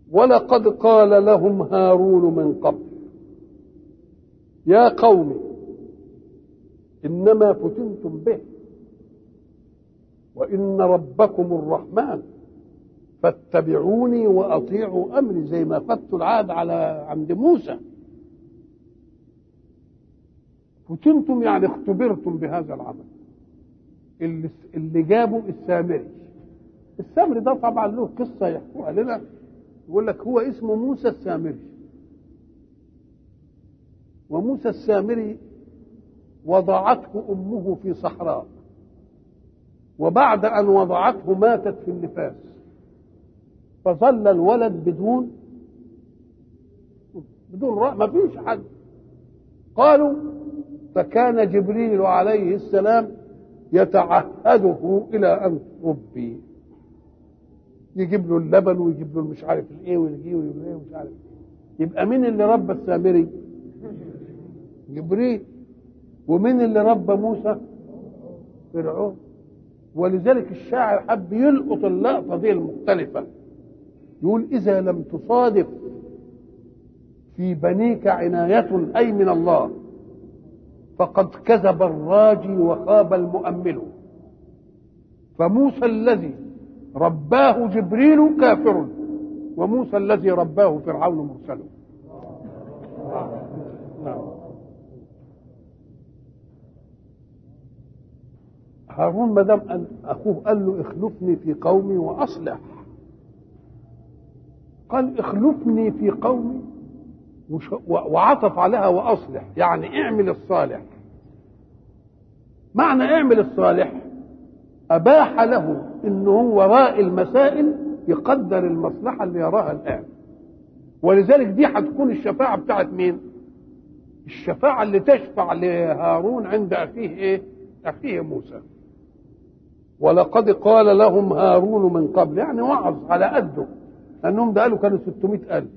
ولقد قال لهم هارون من قبل يا قوم انما فتنتم به وان ربكم الرحمن فاتبعوني واطيعوا امري زي ما خدتوا العهد على عند موسى فتنتم يعني اختبرتم بهذا العمل اللي اللي جابوا السامري السامري ده طبعا له قصه يحكوها لنا يقول لك هو اسمه موسى السامري وموسى السامري وضعته امه في صحراء وبعد ان وضعته ماتت في النفاس فظل الولد بدون بدون رأي ما فيش حد قالوا فكان جبريل عليه السلام يتعهده الى ان تربي يجيب له اللبن ويجيب له مش عارف الايه ويجيب له الايه ومش عارف ايه يبقى مين اللي ربى السامري؟ جبريل ومين اللي ربى موسى؟ فرعون ولذلك الشاعر حب يلقط اللقطه دي المختلفه يقول اذا لم تصادف في بنيك عنايه اي من الله فقد كذب الراجي وخاب المؤمل فموسى الذي رباه جبريل كافر وموسى الذي رباه فرعون مرسل هارون ما دام اخوه قال له اخلفني في قومي واصلح قال اخلفني في قومي وعطف عليها واصلح يعني اعمل الصالح معنى اعمل الصالح اباح له ان هو وراء المسائل يقدر المصلحه اللي يراها الان ولذلك دي هتكون الشفاعه بتاعت مين الشفاعه اللي تشفع لهارون عند اخيه ايه اخيه موسى ولقد قال لهم هارون من قبل يعني وعظ على قده لانهم ده قالوا كانوا 600 الف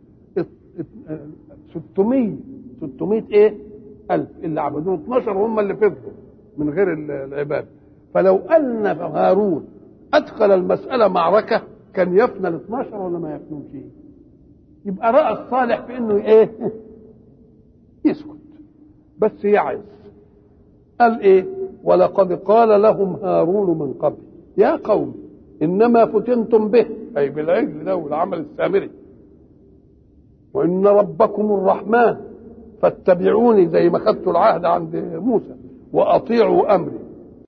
600 600 ايه الف اللي عبدوه 12 هم اللي فضلوا من غير العباد فلو ان هارون ادخل المساله معركه كان يفنى ال 12 ولا ما يفنوش يبقى راى الصالح في انه ايه يسكت بس يعز قال ايه ولقد قال لهم هارون من قبل يا قوم انما فتنتم به اي بالعجل ده والعمل السامري وان ربكم الرحمن فاتبعوني زي ما خدتوا العهد عند موسى واطيعوا امري